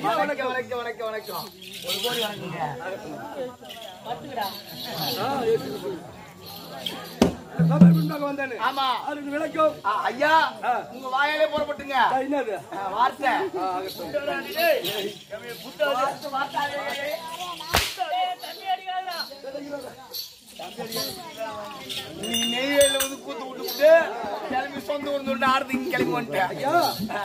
வணக்கம் வணக்கம் வணக்கம் வணக்கம் ஒரு கோடி வணக்கங்க சபை முன்பாக வந்தேன் ஆமா அதுக்கு விளக்கம் ஆ, ஐயா ஆ. உங்க வாயாலே போறப்பட்டுங்க ஆ, என்னது ஆ, வார்த்தை ஆ, ஆகட்டும். வார்த்தை, வார்த்தை. நீ நெய்வேலியில வந்து கூத்து விட்டுவிட்டு கிளம்பி சொந்த ஊர் சொல்லிட்டு ஆடுறதுக்கு கிளம்பி வந்துட்டேன் ஐயா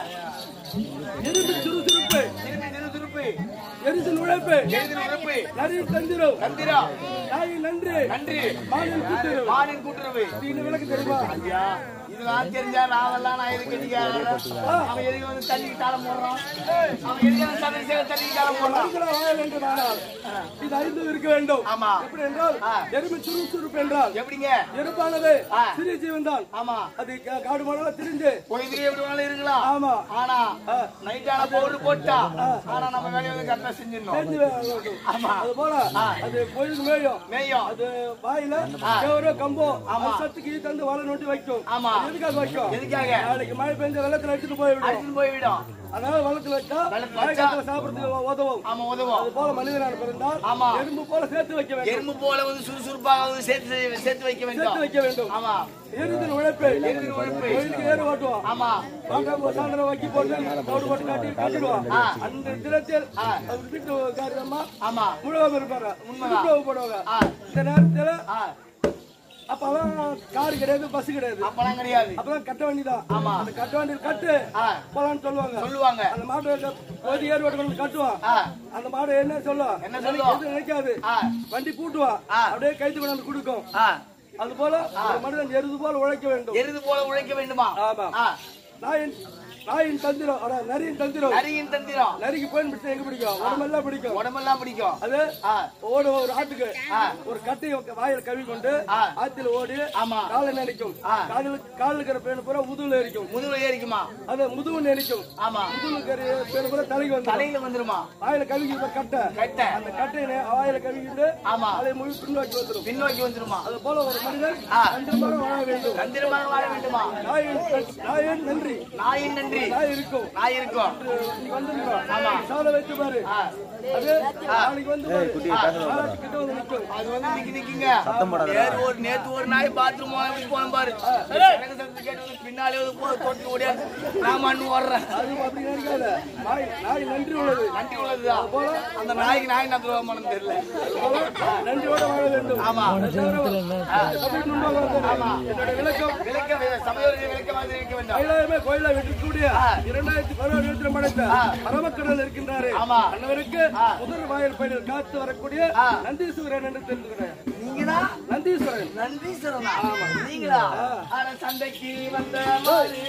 எரிந்து சுறுசுறுப்பு திருப்பி திரு திருப்பி எரிந்து உழைப்பு எழுதின உறுப்பு நரி தந்திரம் தந்திரா நாய் நன்று நன்றி மானின் கூட்டுறவு மானின் கூட்டுறவு இந்த விளக்கு தெரியுமா ஐயா இதெல்லாம் தெரிஞ்சா நாவெல்லாம் நான் எதுக்கு எதுக்கு அவன் எதுக்கு வந்து தள்ளிக்கு தாளம் போடுறான் அவன் எதுக்கு வந்து தண்ணி சேர தள்ளிக்கு தாளம் போடுறான் மனுஷனா வாழ வேண்டும் ஆனால் இது அறிந்து இருக்க வேண்டும் ஆமா. எப்படி என்றால் ஆ. எருமை சுறுசுறுப்பு என்றால் எப்படிங்க எருப்பானது ஆ. சிறிய ஜீவன் தான் ஆமா அது கா- காடு மாடலாம் திரிஞ்சு பொழுதுக்கு எப்படி வேணாலும் இருக்கலாம் ஆமா ஆனா ஆ. நைட் ஆன பவுடர் போட்டா ஆனா நம்ம வேலையை வந்து கரெக்டா செஞ்சிடணும் தெரிஞ்சு வேண்டும். ஆமா அது போல அது பொழுது மேயும் மேயும் அது வாயில கேவரோ கம்போ சத்துக்கு தந்து வலை நோட்டி வைக்கும் ஆமா. அது எதுக்காக வைக்கும் எதுக்காக நாளைக்கு மழை பெஞ்ச வெள்ளத்துல எடுத்துட்டு போய்விடும் அடிச்சுட்டு போய்விடும் அதனால வெள்ளத்துல வச்சா வெள்ளத்துல மழை வச்சா காலத்துல சாப்பிடுறதுக்கு உதவும் ஆமா உதவும் அது போல மனிதனான பிறந்தால் ஆமா. எறும்பு போல சேர்த்து வைக்க வேண்டும் எறும்பு போல வந்து சுறுசுறுப்பாக வந்து சேர்த்து சேர்த்து வைக்க சேர்த்து வேண்டும் வைக்க வேண்டும் ஆமா எருதின் உழைப்பு எருதின் உழைப்பு. கோயிலுக்கு ஏறு ஓட்டுவோம் ஆமா பாண்டாம் சாயந்தரம் வைக்கி போட்டு தவிடு போட்டு காட்டி கட்டிடுவோம் ஆ. அந்த தினத்தில் அவர் வீட்டு காரியமா ஆமா முழுவதும் இருப்பாங்க உண்மைதான். உணவு போடுவாங்க ஆ. இந்த நேரத்துல ஆ, அப்பெல்லாம் கார் கிடையாது பஸ் கிடையாது அப்பெல்லாம் கிடையாது அப்பெல்லாம் கட்ட வண்டி தான் ஆமா. அந்த கட்ட வண்டியில் கட்டு ஆ, போலான்னு சொல்லுவாங்க சொல்லுவாங்க அந்த மாடு போது ஏறு ஓட்டு கொண்டு கட்டுவான் ஆ, அந்த மாடு என்ன சொல்லும் என்ன சொல்லும்? எதுவும் நினைக்காது ஆ. வண்டி பூட்டுவா ஆ. அப்படியே கைத்து கொண்டாந்து கொடுக்கும் ஆ, அது போல ஒரு மனிதன் எருது போல உழைக்க வேண்டும் எருது போல உழைக்க வேண்டுமா ஆமா ஆ, நாயின் நாயின் தந்திரம் அட, நரியின் தந்திரம் நரியின் தந்திரம் நரிக்கு போயின் பிடிச்சா எங்க பிடிக்கும் உடம்பெல்லாம் பிடிக்கும் உடம்பெல்லாம் பிடிக்கும் அது ஆ, ஓடு ஒரு ஆட்டுக்கு ஆ. ஒரு கட்டையை வாயில் கவி கொண்டு ஆ. ஆத்துல ஓடி ஆமா. காலை நினைக்கும் ஆ. காலில் காலில் இருக்கிற பேனு பூரா முதுகுல எரிக்கும் முதுகுல ஏறிக்குமா அது முதுகு நினைக்கும் ஆமா முதுகுல இருக்கிற பேனு பூரா தலைக்கு வந்து தலையில வந்துருமா வாயில கவிக்கிற கட்டை கட்டை அந்த கட்டையை வாயில கவிக்கிட்டு ஆமா அதை முழு பின்னோக்கி வந்துடும் பின்னோக்கி வந்துருமா அது போல ஒரு மனிதன் ஆ. கண்டிப்பாக வாழ வேண்டும் தந்திரமாக வாழ வேண்டுமா நாயின் நாயின் நன்றி நாயின் நன்றி நாய் இருக்கும் நாய் இருக்கும் நீ வந்துருக்கோம் ஆமா சாலை வைத்து பாரு ஆ, அது நாளைக்கு வந்து பாரு நாளைக்கு கிட்ட வந்து நிற்கும் அது வந்து நிக்கி நிக்குங்க நேத்து ஒரு நேத்து ஒரு நாய் பாத்ரூம் எப்படி போன பாரு எனக்கு சத்தம் கேட்டு வந்து பின்னாலே வந்து போ தொட்டு ஓடியாது நான் மண்ணு ஓடுறேன் அது அப்படி நினைக்காத நாய் நாய் நன்றி உள்ளது நன்றி உள்ளதுதான் அந்த நாய்க்கு நாய் நத்துவா மனம் தெரியல போல நன்றியோட வாழ வேண்டும் ஆமா அது தவிர, சபை முன்பாக வந்தேன். என்னோட விளக்கம் விளக்க சபையோருக்கு விளக்க மாதிரி இருக்க வேண்டாம் கைலாயமே கோயிலா வெட்டக்கூடிய இரண்டாயிரத்தி பதினாறு எழுத்துல படைத்த பரமக்கடல் இருக்கின்றாரு ஆமா. அன்னவருக்கு முதல் வாயில் பயணில் காத்து வரக்கூடிய நந்தீஸ்வரன் என்று தெரிஞ்சுக்கிறேன் நீங்கதான் நந்தீஸ்வரன் நந்தீஸ்வரனா நீங்களா ஆனா சண்டைக்கு வந்த மாதிரி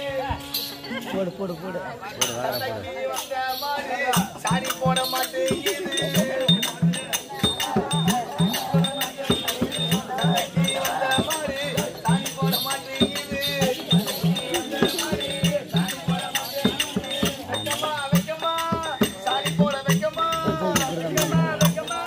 போடு போடு போடு சண்டைக்கு வந்த மாதிரி சாரி போட மாட்டேங்குது சண்டைக்கு வந்த மாதிரி சாரி போட மாட்டேங்குது வைக்கமா வைக்கமா சாரி போட வைக்கமா வைக்கமா வைக்கமா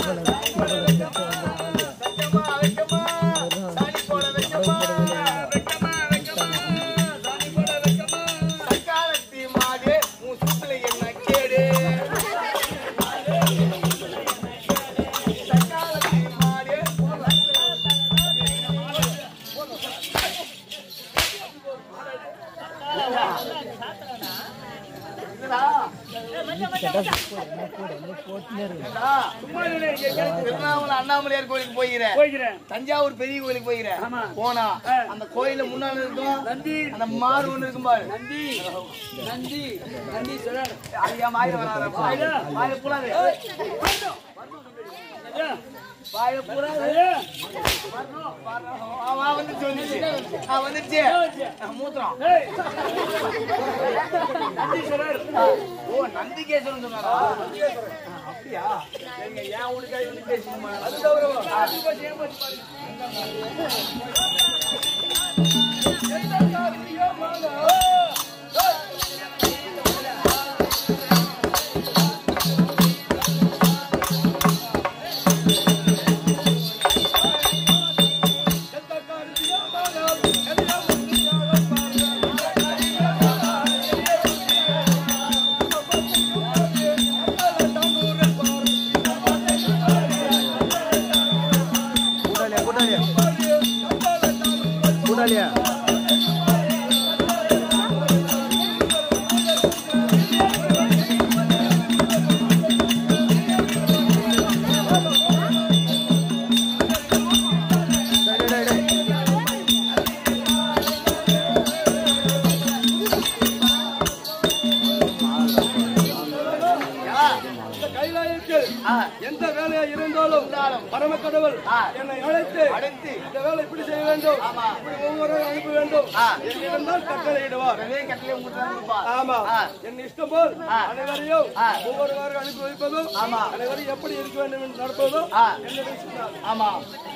வைக்கமா வைக்கமா சாரி போட வைக்கமா வைக்கமா வைக்கமா சாரி போட வைக்கமா சக்காலத்தி மாடு உன் சூத்துல என்ன கேடு சக்காலத்தி மாடு என்னடா என்னடா? திருவண்ணாமலை அண்ணாமலையார் கோயிலுக்கு போகிறேன் போய்கிறேன் தஞ்சாவூர் பெரிய கோயிலுக்கு போகிறேன் போனா அந்த கோயில முன்னால இருக்கும் நந்தி அந்த மாடு ஒண்ணு இருக்கும் பாரு நந்தி நந்தி நந்தி சொல்ல ஐயா மாயில வராத வாயில வாயில புலாது வாயில புலாது அவன் வந்துச்சு வந்துச்சு அவன் வந்துச்சு மூத்திரம் நந்தீஸ்வரர் ஓ நந்திகேஸ்வரன் சொன்னாரா அப்படியா சரிங்க ஏன் உனக்கு வந்து பேசணுமா அது வேலையா இந்த கைலாயத்தில் ஆ. எந்த வேலையா இருந்தாலும் இருந்தாலும் பரமக்கடவுள் ஆ. என்னை அழைத்து அழைத்து இந்த வேலை இப்படி செய்ய வேண்டும் ஆமா. இப்படி ஒவ்வொரு அனுப்ப வேண்டும் ஆ. என்னிடம் தான் கட்டளையிடுவார் ஒரே கட்டளை உங்களுக்கு தான் கொடுப்பா. ஆமா ஆ. என் இஷ்டம் போல் ஆ. அனைவரையும் ஆ. ஒவ்வொருவாறு அனுப்பி வைப்பதும் ஆமா. அனைவரும் எப்படி இருக்க வேண்டும் என்று நடப்பதும் ஆ. என்னுடைய சித்தம். ஆமா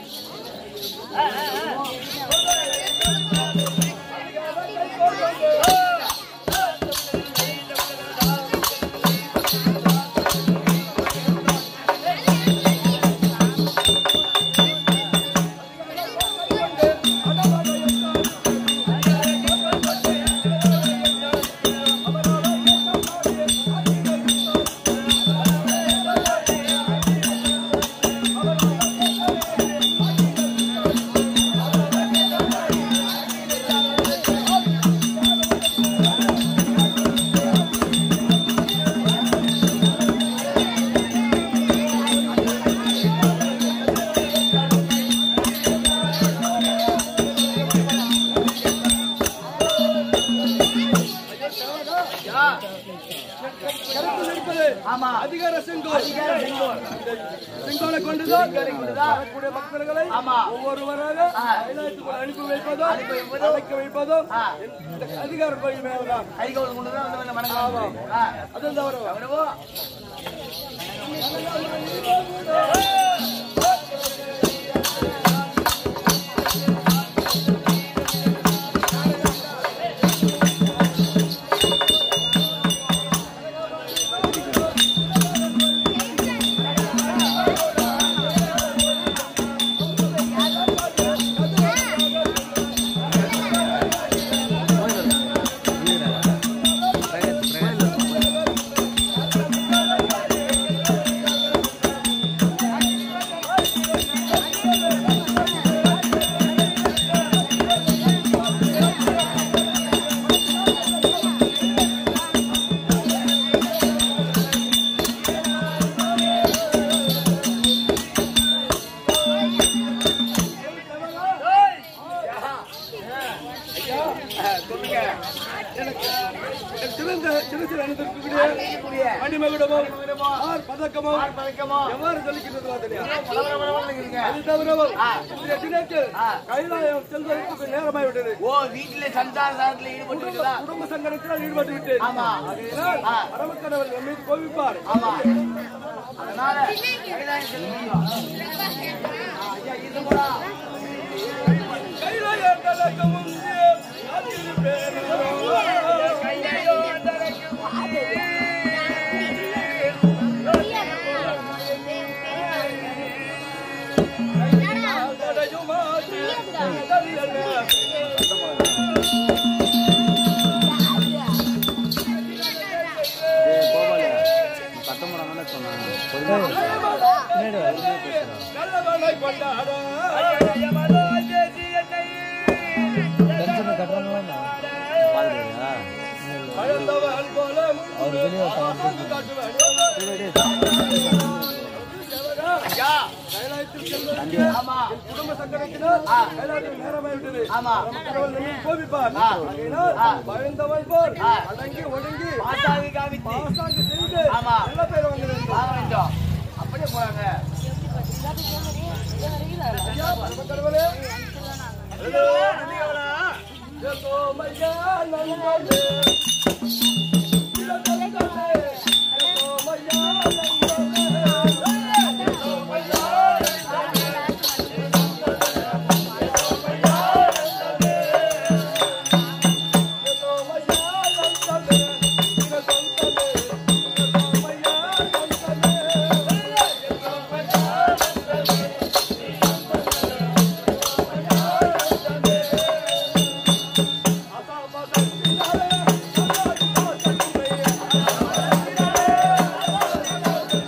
யா. கருத்தில் இருப்பது ஆமா அதிகார செங்கோல் அதிகார செங்கோல். செங்கோலை கொண்டுதான் செங்கோலை கொண்டுதான் வரக்கூடிய பக்தர்களை ஆமா. ஒவ்வொருவராக ஆ. கைலாயத்துக்குள் அனுப்பி வைப்பதும் அனுப்பி வைப்பதும். அழைக்க வைப்பதும் ஆ. இந்த அதிகார பணி மேல்தான் கைகோல் கொண்டு தான் வந்து வணங்கலாம் ஆ அதுவும் தவறு கவனமோ சொல்லுங்க எனக்கு எனக்கு சிறந்த சிறுசில் அணிந்திருக்கக்கூடிய மணிமகுடமும் ஆர் பதக்கமும் ஆர் பதக்கமோ எவ்வாறு சொல்லிக்கிறது பார்த்தீங்களா? பலவர பலவரன்னு இருக்குங்க. அது தவிரவும் ஆ. இன்றைய தினத்தில் ஆ. கைலாயம் செல்வதற்கு நேரமாய் விட்டது ஓ வீட்டிலே சஞ்சார சாரத்தில் ஈடுபட்டு இருக்குதா குடும்ப சங்கடத்தில் ஈடுபட்டு விட்டேன் ஆமா. ஆகையினால் ஆ. பரமக்கடவுள் என் மீது கோபிப்பார் ஆமா அதனால கைலாயம் செல்லுங்க. ஆ, ஐயா இது போடா கைலாய கலக்கமும் அதிருப்பேன் பத்தொன்பதாம் சொன்னாங்க நல்லவனை கொண்டாட பென்ஷன் கட்டுறாங்களா அழுந்தவன் போல அவர் வெளியே ஐயா கைலாயத்தில் செல்வது ஆமா குடும்ப சங்கடத்தினால் கைலாயத்தில் நேரமாய் விட்டது ஆமா கடவுள் நம்மை கோபிப்பார் ஆ. ஆகையினால் பயந்தவன் போல் அடங்கி ஒடுங்கி பாசாவி காமித்து பாசாங்கு செய்து ஆமா. நல்ல பேர் வாங்குறது வாங்க வேண்டும் அப்படியே போறாங்க ஐயா, பரமக்கடவுளே. ஏதோ மையா நண்பனே. ஏதோ மையா ஆ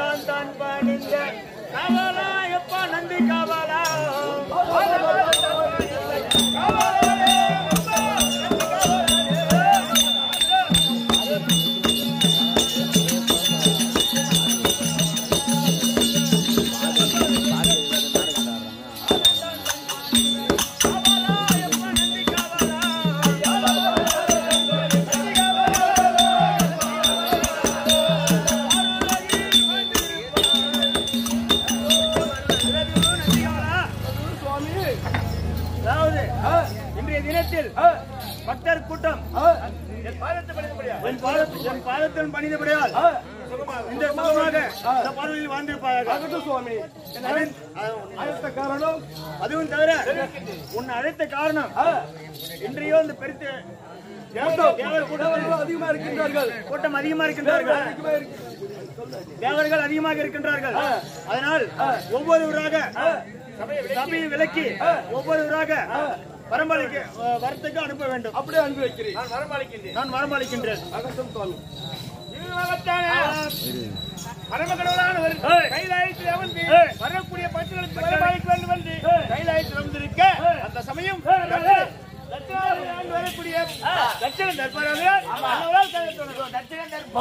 நான் தான் பணிந்த காவலா எப்பா நந்தி காவலா அதாவது இன்றைய தினத்தில் பக்தர் கூட்டம் என் பாதத்தில் என் பாதத்தில் பணிந்தபடியால் இந்த சுகமாக இந்த பார்வையில் வாழ்ந்திருப்பார்கள் ஆகட்டும் சுவாமி என் அழை- அழைத்த காரணம் அதுவும் தவிர உன்னை அழைத்த காரணம் இன்றையோ இந்த பெருத்த கூட்டம். தேவர் கூட்டம் தேவர்கள் அதிகமா இருக்கின்றார்கள் கூட்டம் அதிகமா இருக்கின்றார்கள் அதிகமா இருக்கு. தேவர்கள் அதிகமாக இருக்கின்றார்கள் அதனால் ஒவ்வொருவராக சபையை விலக்கி ஒவ்வொருவராக வரம்பளிக்க வரத்துக்கு அனுப்ப வேண்டும் அப்படியே அனுப்பி வைக்கிறேன் நான் வரம்பளிக்கின்றேன் நான் வரம்பளிக்கின்றேன் அகட்டும் சுவாமி பரமகடவுளானவர் கைலாயத்தில் அமர்ந்து வரக்கூடிய பக்தர்களுக்கு வரவழைக்க வேண்டும் என்று கைலாயத்தில் அமர்ந்திருக்க அந்த சமயம் தட்சிணாமூர்த்தி வரக்கூடிய தட்சிண தர்பாராக அன்னவரால் கலந்து தட்சிண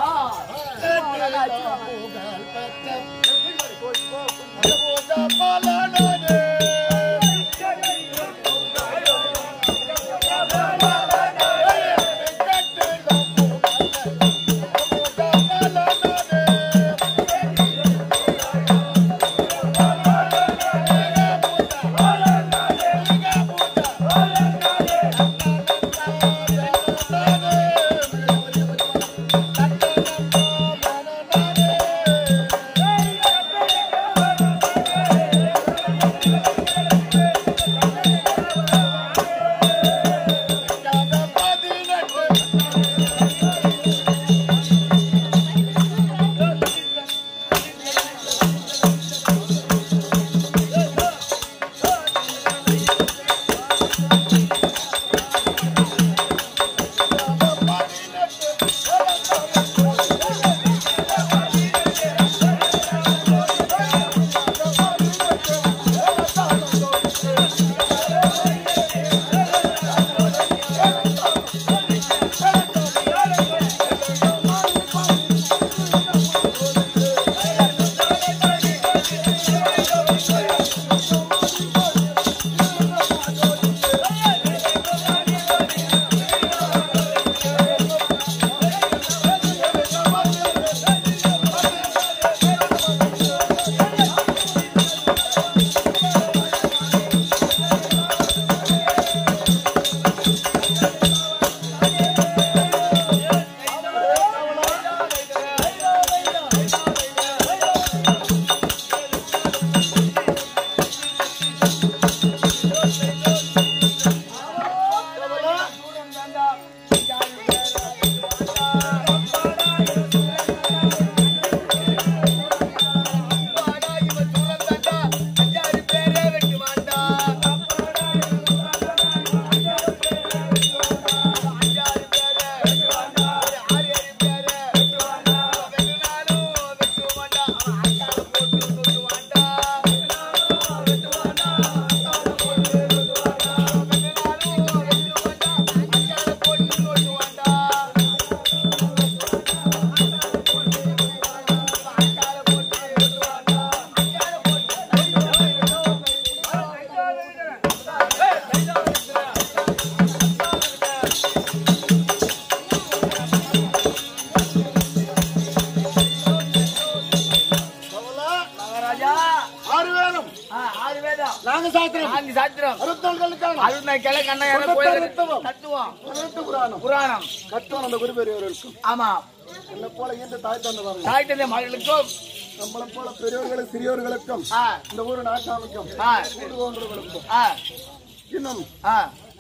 மகாராஜா ஆறு வேணும் ஆ, ஆறு வேதம் நாங்க சாத்திரம் நான்கு சாத்திரம் அறுபத்தி நாலு கல்லுக்கான அருணை கிளை கண்ண தத்துவம். தத்துவம் பதினெட்டு புராணம் புராணம் கற்றான் அந்த குரு பெரியவர்களுக்கும் ஆமா என்னை போல இந்த தாய் தந்தவர்கள் தாய் தந்தை மகளுக்கும் நம்மளை போல பெரியவர்களும் சிறியவர்களுக்கும் ஆ, இந்த ஊர் நாட்டாமைக்கும் ஆ, ஊடுகோன்றவர்களுக்கும் ஆ, இன்னும் ஆ,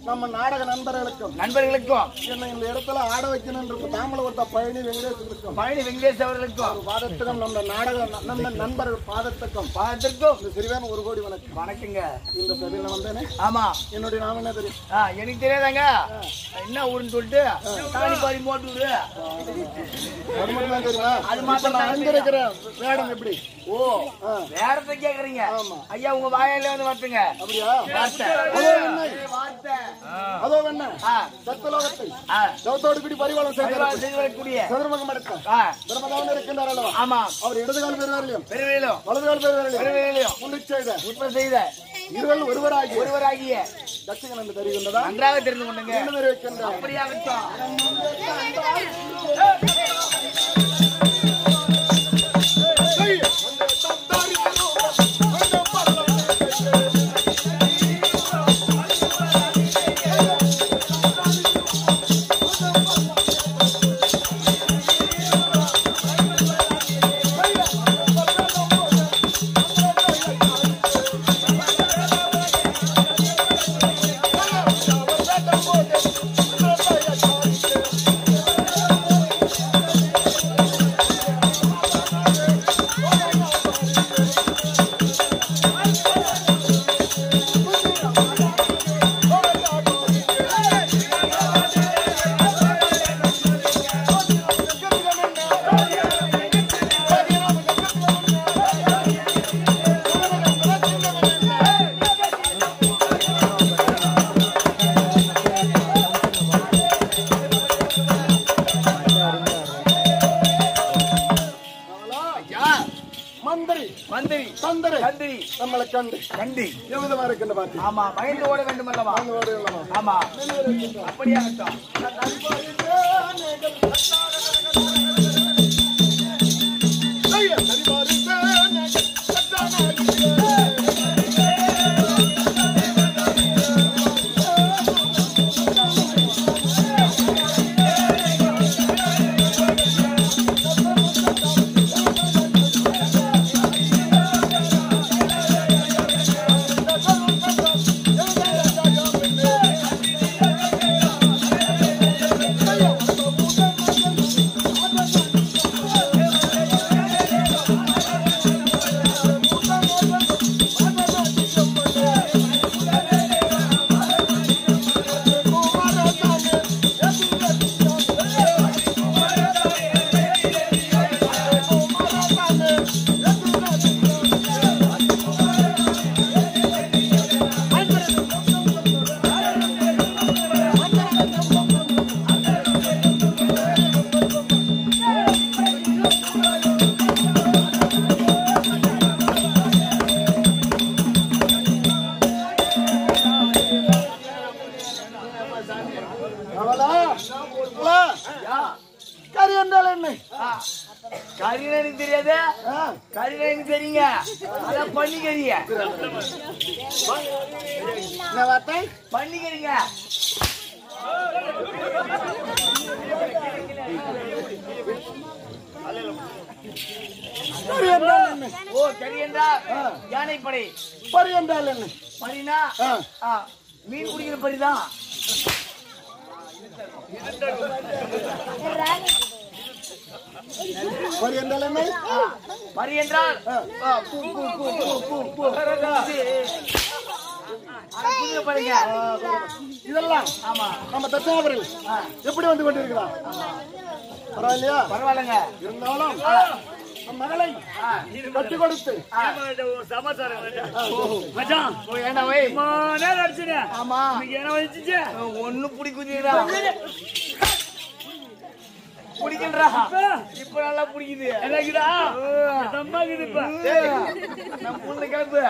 நம்ம நாடக நண்பர்களுக்கும் நண்பர்களுக்கும் என்ன இந்த இடத்துல ஆட வைக்கணும்ன்ற தாமலவட்ட பழனி வெங்கடேசனுக்கும் பழனி வெங்கடேஷ் அவர்களுக்கும் பாதத்துக்கும் நம்ம நாடக நம்ம நண்பர்கள் பாதத்துக்கும் பாதத்திற்கும் இந்த சிறுவன் ஒரு கோடி வணக்கம் வணக்கங்க இந்த சபையில வந்தேனே ஆமா என்னுடைய நாம என்ன தெரியும் ஆ, எனக்கு தெரியாதாங்க என்ன ஊருன்னு சொல்லிட்டு தாலி பாரி மோட்டு ஊரு அது மட்டும் தான் தெரியுமா அது இப்ப மாத்திரம் நான் அணிந்திருக்கிற வேடம் எப்படி ஓ வேறத கேக்குறீங்க ஆமா. ஐயா உங்க வாயில வந்து வரட்டுங்க அப்படியா வார்த்தை அதோ என்ன வார்த்தை அதோ என்ன ஆ, சத்தலோகத்தை ஆ. சவத்தோடு பிடி பரிவாளம் பரிவாரம் செய்தார் செய்து வரக்கூடிய சதுரமுகம் அடைத்த ஆ, தர்மதாவன் இருக்கின்றார் அல்லவா ஆமா அவர் இடது கால் பெறுவாரிலையும் பெருவேலும் வலது கால் பெறுவாரிலையும் பெருவேலையும் முன்னிச் செய்த உற்பத்தி செய்த இருவரும் ஒருவராகி ஒருவராகிய தட்சகன் என்று தெரிகின்றதா நன்றாக தெரிந்து கொண்டுங்க என்ன தெரிவிக்கின்றார் அப்படியாகட்டும் ஐயா மந்திரி மந்திரி தந்தரை தந்திரி நம்மளை கண்டு கண்டி எவ்விதமா இருக்கின்ற பார்த்து ஆமா பயந்து ஓட வேண்டும் அல்லவா அந்த வார்த்தை அல்லவா? ஆமா அப்படியாகட்டும் அவளா? அவளா? கரி என்றால் என்ன கறினா எனக்கு தெரியாது ஆ, கறினா எனக்கு தெரியுங்க அதான் பண்ணிக்கிறீங்க என்ன வார்த்தை பண்ணிக்கிறீங்க கரி என்றால் என்ன ஓ கறி என்றால் யானைப்படை பரி என்றால் என்ன பரினா ஆ, ஆ, மீன் பிடிக்கிற பரிதான் பரி என்றால் என்ன பரி என்றால் ஆ, பூ பூ பூ பூ பூ பூ அட, குதிரை பாருங்க இதெல்லாம் ஆமா நம்ம தச்சாபரில் எப்படி வந்து கொண்டிருக்கிறார் பரவாயில்லையா பரவாயில்லைங்க இருந்தாலும் நம் மகளை கட்டி கொடுத்து மச்சான் ஓ, ஏண்டா வை ரொம்ப நேரம் அடிச்சுனே ஆமா இன்னைக்கு என்ன வச்சுச்சு ஒண்ணு பிடிக்குதுடா பிடிக்கலடா இப்ப நல்லா பிடிக்குது எனக்குடா தம்மாக்குது இப்ப ஏய், நம்ம புள்ள கிளம்பு